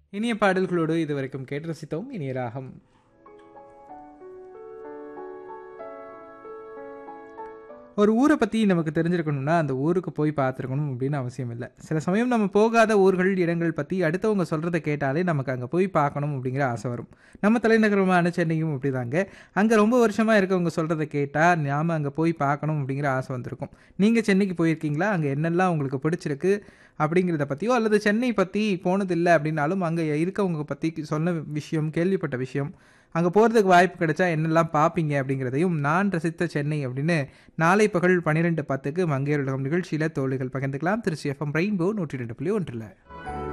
இனிய பாடல்களோடு இதுவரைக்கும் கேட்டு ரசித்தோம் இனிய ராகம் ஒரு ஊரை பற்றி நமக்கு தெரிஞ்சிருக்கணும்னா அந்த ஊருக்கு போய் பார்த்துருக்கணும் அப்படின்னு அவசியம் இல்லை சில சமயம் நம்ம போகாத ஊர்கள் இடங்கள் பற்றி அடுத்தவங்க சொல்கிறத கேட்டாலே நமக்கு அங்கே போய் பார்க்கணும் அப்படிங்கிற ஆசை வரும் நம்ம தலைநகரமான சென்னையும் அப்படிதாங்க அங்கே ரொம்ப வருஷமாக இருக்கவங்க சொல்கிறத கேட்டால் நாம் அங்கே போய் பார்க்கணும் அப்படிங்கிற ஆசை வந்திருக்கும் நீங்கள் சென்னைக்கு போயிருக்கீங்களா அங்கே என்னெல்லாம் உங்களுக்கு பிடிச்சிருக்கு அப்படிங்கிறத பற்றியோ அல்லது சென்னை பற்றி போனதில்லை அப்படின்னாலும் அங்கே இருக்கவங்க பற்றி சொன்ன விஷயம் கேள்விப்பட்ட விஷயம் அங்கே போகிறதுக்கு வாய்ப்பு கிடைச்சா என்னெல்லாம் பார்ப்பீங்க அப்படிங்கிறதையும் நான் ரசித்த சென்னை அப்படின்னு நாளை பகல் பன்னிரெண்டு பத்துக்கு மங்கையர் உலகம் நிகழ்ச்சியில் தோழிகள் பகிர்ந்துக்கலாம் திருச்சி எஃப்எம் ரெயின்போ நூற்றி ரெண்டு புள்ளி ஒன்றில்